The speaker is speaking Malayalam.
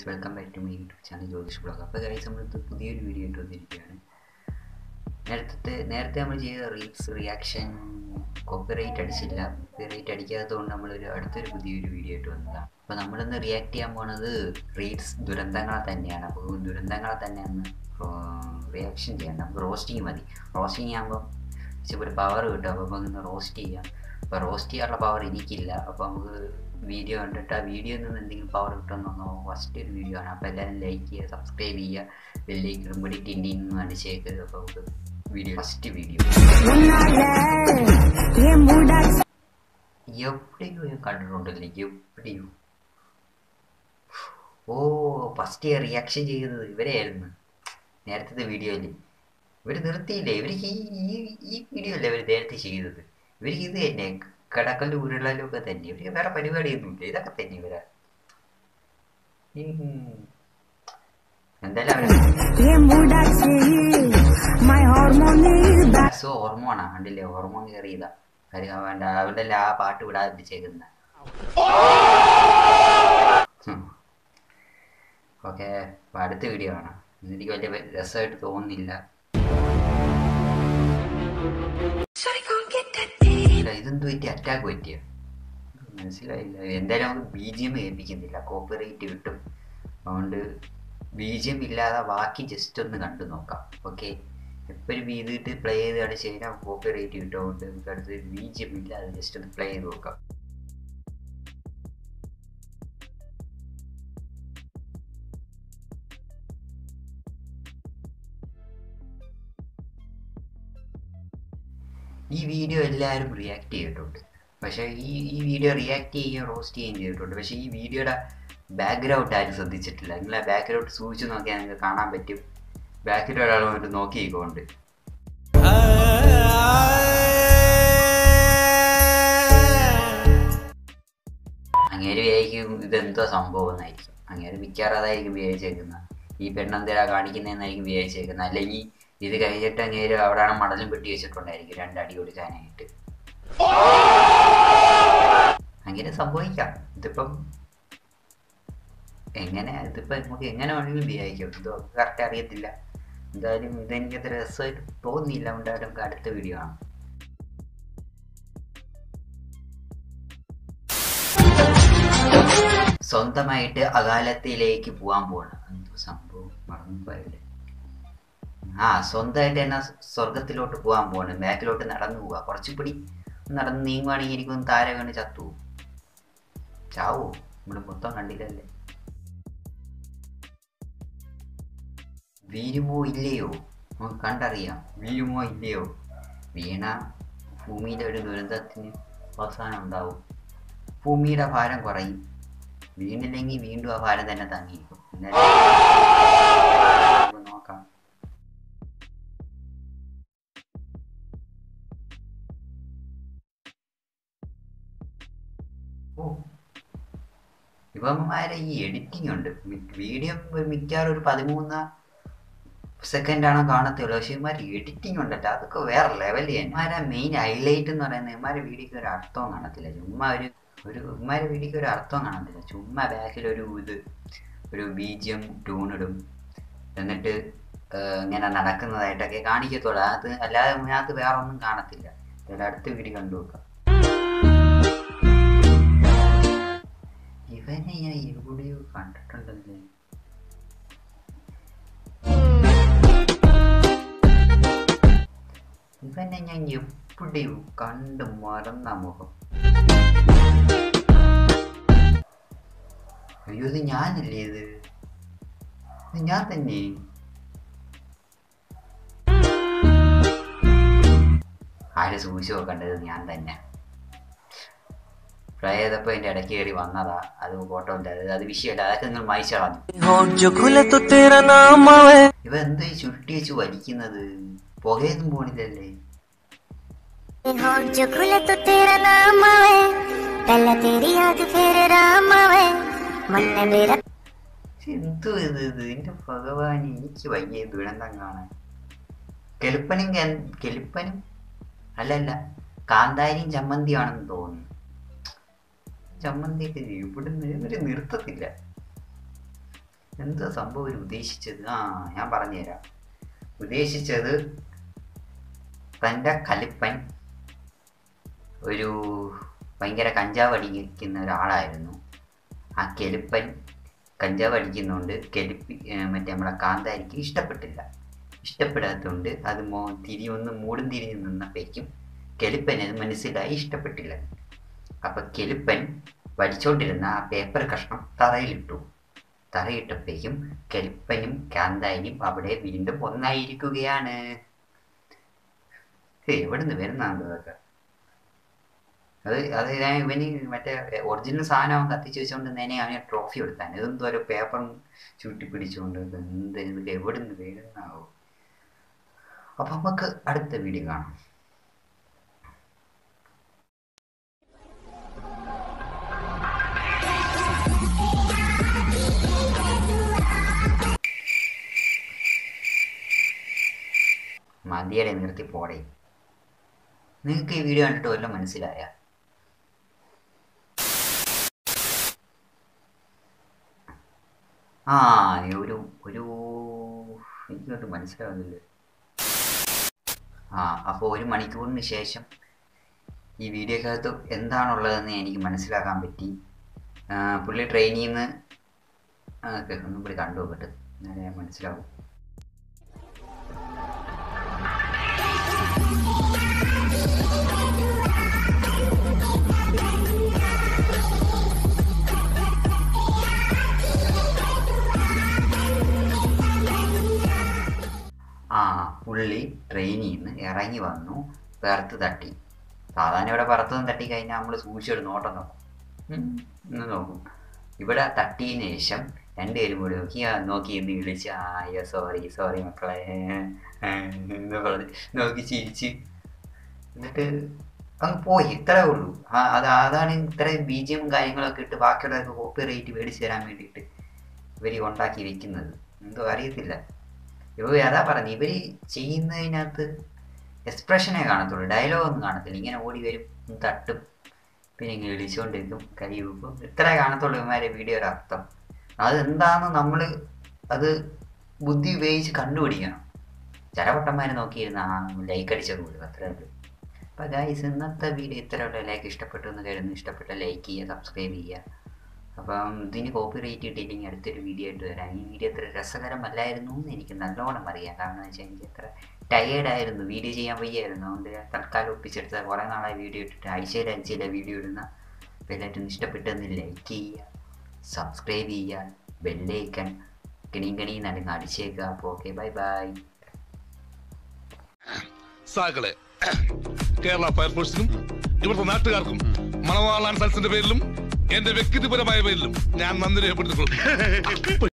guys welcome back to my YouTube channel Jyothish blog അപ്പോൾ ഗൈസ് നമ്മളിത് പുതിയൊരു വീഡിയോ ആയിട്ട് വന്നിരിക്കുകയാണ് നേരത്തെ നേരത്തെ നമ്മൾ ചെയ്ത റീൽസ് റിയാക്ഷൻ കോപ്പിറൈറ്റ് അടിച്ചില്ല കോപ്പിറൈറ്റ് അടിക്കാത്തതുകൊണ്ട് നമ്മളൊരു അടുത്തൊരു പുതിയൊരു വീഡിയോ ആയിട്ട് വന്നതാണ് അപ്പോൾ നമ്മളിന്ന് റിയാക്ട് ചെയ്യാൻ പോണത് റീൽസ് ദുരന്തങ്ങളെ തന്നെയാണ് അപ്പോൾ ദുരന്തങ്ങളെ തന്നെ ഒന്ന് റിയാക്ഷൻ ചെയ്യണം നമുക്ക് റോസ്റ്റിങ് മതി റോസ്റ്റിങ് ആകുമ്പോൾ ഇച്ചിരി ഒരു പവർ കിട്ടും അപ്പോൾ നമുക്ക് ഇന്ന് റോസ്റ്റ് ചെയ്യാം അപ്പോൾ റോസ്റ്റ് ചെയ്യാനുള്ള പവർ എനിക്കില്ല അപ്പോൾ നമുക്ക് വീഡിയോ കണ്ടിട്ട് ആ വീഡിയോയിൽ നിന്ന് എന്തെങ്കിലും പവർ കിട്ടുമെന്നോ ഫസ്റ്റ് ഒരു വീഡിയോ ആണ് അപ്പോൾ എല്ലാവരും ലൈക്ക് ചെയ്യുക സബ്സ്ക്രൈബ് ചെയ്യുക ബെല്ലേക്ക് ഇടുമ്പടി ടിൻഡിൻ എന്ന് അടിച്ചേക്ക് അപ്പോൾ നമുക്ക് വീഡിയോ ഫസ്റ്റ് വീഡിയോ എവിടെയോ ഞാൻ കണ്ടിട്ടുണ്ടല്ലേ എവിടെയോ ഓ ഫസ്റ്റ് റിയാക്ഷൻ ചെയ്തത് ഇവരെയായിരുന്നു നേരത്തെ വീഡിയോയിൽ ഇവർ നിർത്തിയില്ലേ ഇവർക്ക് ഈ ഈ ഈ വീഡിയോ അല്ലേ ഇവർ നേരത്തെ ചെയ്തത് ഇവർക്ക് ഇത് തന്നെ കടക്കല്ലും ഉരുളലും ഒക്കെ തന്നെ ഇവർക്ക് വേറെ പരിപാടിയൊന്നുമില്ല ഇതൊക്കെ തന്നെ ഇവരാ എന്തായാലും സോ ഹോർമോണാ കണ്ടില്ലേ ഹോർമോൺ കയറിയതാ കാര്യം വേണ്ട അവന്റെ ആ പാട്ട് വിടാതെ പിടിച്ചേക്കുന്ന ഓക്കെ അടുത്ത വീഡിയോ ആണ് എനിക്ക് വലിയ രസമായിട്ട് തോന്നുന്നില്ല ഇതെന്ത് പറ്റി അറ്റാക്ക് പറ്റിയ മനസ്സിലായില്ല എന്തായാലും നമുക്ക് ബി ജി എം ഏൽപ്പിക്കുന്നില്ല കോപ്പറേറ്റ് കിട്ടും അതുകൊണ്ട് ബി ജി എം ഇല്ലാതെ ബാക്കി ജസ്റ്റ് ഒന്ന് കണ്ടു നോക്കാം ഓക്കെ എപ്പോഴും ഇതിട്ട് പ്ലേ ചെയ്ത് കളിച്ച് കഴിഞ്ഞാൽ കോപ്പറേറ്റ് കിട്ടും അതുകൊണ്ട് നമുക്ക് അടുത്ത് ബി ജി എം ഇല്ലാതെ ജസ്റ്റ് ഒന്ന് പ്ലേ ചെയ്ത് നോക്കാം ഈ വീഡിയോ എല്ലാവരും റിയാക്ട് ചെയ്തിട്ടുണ്ട് പക്ഷേ ഈ ഈ വീഡിയോ റിയാക്ട് ചെയ്യുകയും റോസ്റ്റ് ചെയ്യുകയും ചെയ്തിട്ടുണ്ട് പക്ഷേ ഈ വീഡിയോയുടെ ബാക്ക്ഗ്രൗണ്ട് ആരും ശ്രദ്ധിച്ചിട്ടില്ല നിങ്ങൾ ആ ബാക്ക്ഗ്രൗണ്ട് സൂക്ഷിച്ച് നോക്കിയാൽ നിങ്ങൾക്ക് കാണാൻ പറ്റും ബാക്കിൽ ഒരാൾ വന്നിട്ട് നോക്കിയിക്കൊണ്ട് അങ്ങേര് വിചാരിക്കും ഇതെന്തോ സംഭവം എന്നായിരിക്കും അങ്ങേര് മിക്കാറും അതായിരിക്കും വിചാരിച്ചേക്കുന്നത് ഈ പെണ്ണെന്തേരാ കാണിക്കുന്നതെന്നായിരിക്കും വിചാരിച്ചേക്കുന്നത് അല്ലെങ്കിൽ ഇത് കഴിഞ്ഞിട്ട് അങ്ങേര് അവിടെയാണ് മടലും പെട്ടി വെച്ചിട്ടുണ്ടായിരിക്കും രണ്ടടി കൊടുക്കാനായിട്ട് അങ്ങനെ സംഭവിക്കാം ഇതിപ്പം എങ്ങനെ ഇതിപ്പോ നമുക്ക് എങ്ങനെ വേണമെങ്കിലും വിചാരിക്കാം ഇതോ കറക്റ്റ് അറിയത്തില്ല എന്തായാലും ഇതെനിക്ക് അത്ര രസമായിട്ട് തോന്നിയില്ല അതുകൊണ്ടാണ് നമുക്ക് അടുത്ത വീഡിയോ ആണ് സ്വന്തമായിട്ട് അകാലത്തിലേക്ക് പോകാൻ പോകണം എന്തോ സംഭവം മറന്നുപോയല്ലേ ആ സ്വന്തമായിട്ട് തന്നെ സ്വർഗത്തിലോട്ട് പോകാൻ പോവാണ് ബാക്കിലോട്ട് നടന്നു പോവുക കുറച്ചുകൂടി നടന്ന് നീങ്ങുവാണെങ്കിൽ എനിക്കൊന്ന് താര വീണ് ചത്തു ചാവോ ഇവിടെ മൊത്തം കണ്ടില്ലല്ലേ വീഴുമോ ഇല്ലയോ നമുക്ക് കണ്ടറിയാം വീഴുമോ ഇല്ലയോ വീണ ഭൂമിയിലെ ഒരു ദുരന്തത്തിന് അവസാനം ഉണ്ടാവും ഭൂമിയുടെ ഭാരം കുറയും വീണില്ലെങ്കിൽ വീണ്ടും ആ ഭാരം തന്നെ തങ്ങിയിരിക്കും എന്നാലും നോക്കാം ഓ ഇവന്മാരെ ഈ എഡിറ്റിംഗ് ഉണ്ട് വീഡിയോ മിക്കവാറും ഒരു പതിമൂന്ന് സെക്കൻഡ് ആണ് കാണത്തുള്ളൂ പക്ഷെ ഇമാർ എഡിറ്റിംഗ് ഉണ്ടല്ലോ അതൊക്കെ വേറെ ലെവലിൽ ഇമാരെ മെയിൻ ഹൈലൈറ്റ് എന്ന് പറയുന്നത് ഇമാരെ വീഡിയോക്ക് ഒരു അർത്ഥവും കാണത്തില്ല ചുമ്മാ ഒരു ഒരു ഇമാരെ വീഡിയോക്ക് ഒരു അർത്ഥവും കാണത്തില്ല ചുമ്മാ ബാക്കിൽ ഒരു ഇത് ഒരു ബീജിയം ട്യൂണിടും എന്നിട്ട് ഇങ്ങനെ നടക്കുന്നതായിട്ടൊക്കെ കാണിക്കത്തുള്ളൂ അത് അല്ലാതെ അതിനകത്ത് വേറെ ഒന്നും കാണത്തില്ല അടുത്ത വീഡിയോ കണ്ടു നോക്കാം ഇവനെ ഞാൻ എവിടെയോ കണ്ടിട്ടുണ്ടല്ലേ ഇവനെ ഞാൻ എവിടെയോ കണ്ടു മറന്ന മുഖം അയ്യോ ഇത് ഞാനല്ലേ ഇത് ഇത് ഞാൻ തന്നെ ആരെ സൂക്ഷിച്ചു നോക്കേണ്ടത് ഞാൻ തന്നെ ട്രൈ ചെയ്തപ്പോ എന്റെ ഇടയ്ക്ക് കയറി വന്നതാ അത് ഫോട്ടോ ഇല്ല അത് വിഷയമല്ല അതൊക്കെ നിങ്ങൾ മായിച്ചു കളഞ്ഞു ഇവ എന്താ ഈ ചുരുട്ടി വെച്ച് വലിക്കുന്നത് പുകയൊന്നും പോണില്ലല്ലേ എന്തോ ഇത് ഇത് എന്റെ ഭഗവാൻ എനിക്ക് വയ്യ ദുരന്തം കാണാൻ കെലുപ്പനും കെലുപ്പനും അല്ലല്ല കാന്താരിയും ചമ്മന്തിയാണെന്ന് തോന്നുന്നു ചമ്മന്തിയൊക്കെ ഇവിടുന്ന് ഇവര് നിർത്തത്തില്ല എന്താ സംഭവം ഇവര് ഉദ്ദേശിച്ചത് ആ ഞാൻ പറഞ്ഞുതരാം ഉദ്ദേശിച്ചത് തൻ്റെ കലിപ്പൻ ഒരു ഭയങ്കര കഞ്ചാവ് അടിക്കുന്ന ഒരാളായിരുന്നു ആ കെലിപ്പൻ കഞ്ചാവ് അടിക്കുന്നതുകൊണ്ട് കെലിപ്പി ഏർ മറ്റേ നമ്മളെ കാന്താരിക്ക് ഇഷ്ടപ്പെട്ടില്ല ഇഷ്ടപ്പെടാത്തതുകൊണ്ട് അത് മോ തിരി ഒന്ന് മൂടും തിരിഞ്ഞ് നിന്നപ്പോഴേക്കും കെലിപ്പന് അത് മനസ്സിലായി ഇഷ്ടപ്പെട്ടില്ല അപ്പം കെലിപ്പൻ വലിച്ചോണ്ടിരുന്ന ആ പേപ്പർ കഷ്ണം തറയിലിട്ടു തറയിട്ടപ്പോഴേക്കും കെലിപ്പനും കാന്താരിയും അവിടെ വീണ്ടും ഒന്നായിരിക്കുകയാണ് എവിടുന്ന് വരുന്നുണ്ടോ അതൊക്കെ അത് അത് ഞാൻ ഇവന് മറ്റേ ഒറിജിനൽ സാധനം അവൻ കത്തിച്ച് വെച്ചുകൊണ്ട് തന്നെ അവന് ട്രോഫി കൊടുത്താൻ ഇതെന്തോ ഒരു പേപ്പറും ചുട്ടി പിടിച്ചുകൊണ്ട് ഇത് എന്ത് ഇത് എവിടുന്ന് വരുന്നാവോ അപ്പൊ നമുക്ക് അടുത്ത വീഡിയോ കാണാം മതിയടെ നിർത്തി പോടേ നിങ്ങൾക്ക് ഈ വീഡിയോ കണ്ടിട്ട് വല്ലതും മനസ്സിലായ ആ ഒരു ഒരു എനിക്കോട്ട് മനസ്സിലാവുന്നില്ല ആ അപ്പോൾ ഒരു മണിക്കൂറിന് ശേഷം ഈ വീഡിയോക്കകത്ത് എന്താണുള്ളതെന്ന് എനിക്ക് മനസ്സിലാക്കാൻ പറ്റി ആ, പുള്ളി ട്രെയിനിൽ നിന്ന് ഒന്നും കൂടി കണ്ടു നോക്കട്ടെ എന്നാലേ മനസ്സിലാവും ആ പുള്ളി ട്രെയിനിൽ നിന്ന് ഇറങ്ങി വന്നു പുറത്ത് തട്ടി സാധാരണ ഇവിടെ പുറത്തുനിന്ന് തട്ടി കഴിഞ്ഞാൽ നമ്മൾ സൂക്ഷിച്ചൊരു നോട്ടം നോക്കും ഉം, ഒന്ന് നോക്കും ഇവിടെ തട്ടിയതിന് ശേഷം രണ്ടുപേരും കൂടി നോക്കി ആ, നോക്കി എന്ന് വിളിച്ച് ആ അയ്യോ സോറി സോറി മക്കളെ എന്ന് പറഞ്ഞ് നോക്കി ചിരിച്ച് എന്നിട്ട് അങ്ങ് പോയി ഇത്രേ ഉള്ളൂ ആ അത് അതാണ് ഇത്രയും ബീജിയം കാര്യങ്ങളൊക്കെ ഇട്ട് ബാക്കിയുള്ളവർക്ക് കോപ്പി റേറ്റ് മേടിച്ച് തരാൻ വേണ്ടിയിട്ട് ഇവർ ഉണ്ടാക്കി വെക്കുന്നത് എന്തോ അറിയത്തില്ല ഇവർ അതാ പറഞ്ഞു ഇവർ ചെയ്യുന്നതിനകത്ത് എക്സ്പ്രഷനെ കാണത്തുള്ളൂ ഡയലോഗ് ഒന്നും കാണത്തില്ല ഇങ്ങനെ ഓടി വരും ഒന്ന് തട്ടും പിന്നെ ഇങ്ങനെ വിളിച്ചുകൊണ്ടിരിക്കും കൈ വെക്കും ഇത്ര കാണത്തുള്ളൂ ഇവന്മാരെ വീഡിയോയുടെ അർത്ഥം അതെന്താന്ന് നമ്മൾ അത് ബുദ്ധി ഉപയോഗിച്ച് കണ്ടുപിടിക്കണം ചില പൊട്ടന്മാർ നോക്കിയിരുന്ന ആ ലൈക്ക് അടിച്ചത് പോലും അത്രേ ഉള്ളൂ അപ്പോൾ ഗൈസ് ഇന്നത്തെ വീഡിയോ ഇത്രയുള്ള ലൈക്ക് ഇഷ്ടപ്പെട്ടു എന്ന് കരുതുന്നു ഇഷ്ടപ്പെട്ട ലൈക്ക് ചെയ്യുക സബ്സ്ക്രൈബ് ചെയ്യുക അപ്പം ഇതിന് കോപ്പി റേറ്റ് കിട്ടിയില്ലെങ്കിൽ അടുത്തൊരു വീഡിയോ ആയിട്ട് വരാം ഈ വീഡിയോ അത്ര രസകരമല്ലായിരുന്നു എന്ന് എനിക്ക് നല്ലോണം അറിയാം കാരണം എന്ന് വെച്ചാൽ എനിക്ക് അത്ര ടയേർഡായിരുന്നു വീഡിയോ ചെയ്യാൻ വയ്യായിരുന്നു അതുകൊണ്ട് ഞാൻ തൽക്കാലം ഒപ്പിച്ചെടുത്ത കുറേ നാളായി വീഡിയോ ഇട്ടിട്ട് ആഴ്ചയിൽ ആഴ്ചയിലെ വീഡിയോ ഇടുന്ന അപ്പോൾ എല്ലാവരും ഇഷ്ടപ്പെട്ടെന്ന് ലൈക്ക് ചെയ്യുക സബ്സ്ക്രൈബ് ചെയ്യുക ബെല്ലൈക്കൺ കിണിയും കിണിയും നടുങ്ങ് അടിച്ചേക്കുക അപ്പോൾ ഓക്കെ ബൈ ബൈ സാകളെ കേരള ഫയർഫോഴ്സിനും ഇവിടുത്തെ നാട്ടുകാർക്കും മണവാളാൻ സൽസിന്റെ പേരിലും എന്റെ വ്യക്തിപരമായ പേരിലും ഞാൻ നന്ദി രേഖപ്പെടുത്തിക്കൊള്ളുന്നു